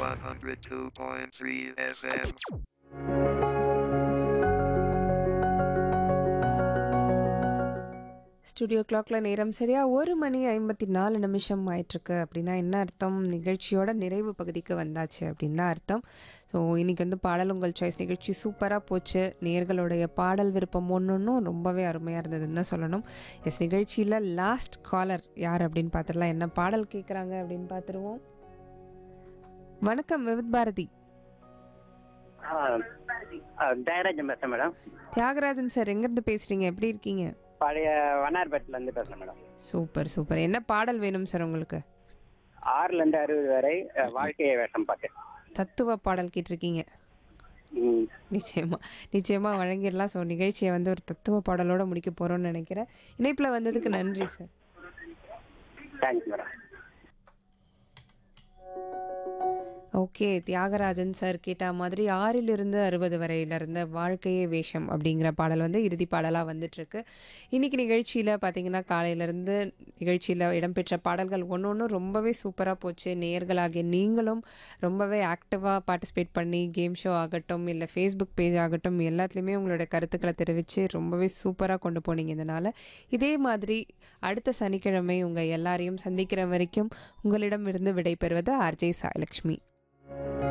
102.3 FM. Studio கிளாக்ல நேரம் சரியா ஒரு மணி ஐம்பத்தி நாலு நிமிஷம் ஆயிட்டிருக்கு அப்படின்னா என்ன அர்த்தம் நிகழ்ச்சியோட நிறைவு பகுதிக்கு வந்தாச்சு அப்படின்னு தான் அர்த்தம் ஸோ இன்னைக்கு வந்து பாடல் உங்கள் சாய்ஸ் நிகழ்ச்சி சூப்பராக போச்சு நேர்களுடைய பாடல் விருப்பம் ஒன்று ரொம்பவே அருமையாக இருந்ததுன்னு தான் சொல்லணும் எஸ் நிகழ்ச்சியில் லாஸ்ட் காலர் யார் அப்படின்னு பார்த்துடலாம் என்ன பாடல் கேட்குறாங்க அப்படின்னு பார்த்துருவோம் வணக்கம் விவித் பாரதி ஜெயராஜன் பேசுறேன் மேடம் தியாகராஜன் சார் எங்கேருந்து பேசுகிறீங்க எப்படி இருக்கீங்க பழைய வண்ணார்பேட்டில இருந்து பேசுறேன் மேடம் சூப்பர் சூப்பர் என்ன பாடல் வேணும் சார் உங்களுக்கு ஆறுல இருந்து அறுபது வரை அஹ், வாழ்க்கையை வேஷம் பார்த்தேன் தத்துவ பாடல் கேட்டிருக்கீங்க ம், நிச்சயமா நிச்சயமா வழங்கிடலாம் ஸோ நிகழ்ச்சியை வந்து ஒரு தத்துவ பாடலோட முடிக்க போறோம்னு நினைக்கிறேன் இணைப்பில் வந்ததுக்கு நன்றி sir thanks madam okay Thiagarajan sir கேட்ட மாதிரி ஆறிலிருந்து அறுபது வரையில இருந்த வாழ்க்கையே வேஷம் அப்படிங்கிற பாடல் வந்து இறுதி பாடலாக வந்துட்டுருக்கு இன்னைக்கு நிகழ்ச்சியில் பார்த்தீங்கன்னா காலையிலேருந்து நிகழ்ச்சியில் இடம்பெற்ற பாடல்கள் ஒன்று ஒன்று ரொம்பவே சூப்பராக போச்சு நேயர்களாகிய நீங்களும் ரொம்பவே ஆக்டிவாக பார்ட்டிசிபேட் பண்ணி கேம் ஷோ ஆகட்டும் இல்லை ஃபேஸ்புக் பேஜ் ஆகட்டும் எல்லாத்துலேயுமே உங்களோட கருத்துக்களை தெரிவித்து ரொம்பவே சூப்பராக கொண்டு போனீங்க இதனால் இதே மாதிரி அடுத்த சனிக்கிழமை உங்கள் எல்லாரையும் சந்திக்கிற வரைக்கும் உங்களிடமிருந்து விடைபெறுவது ஆர்ஜே சாயலக்ஷ்மி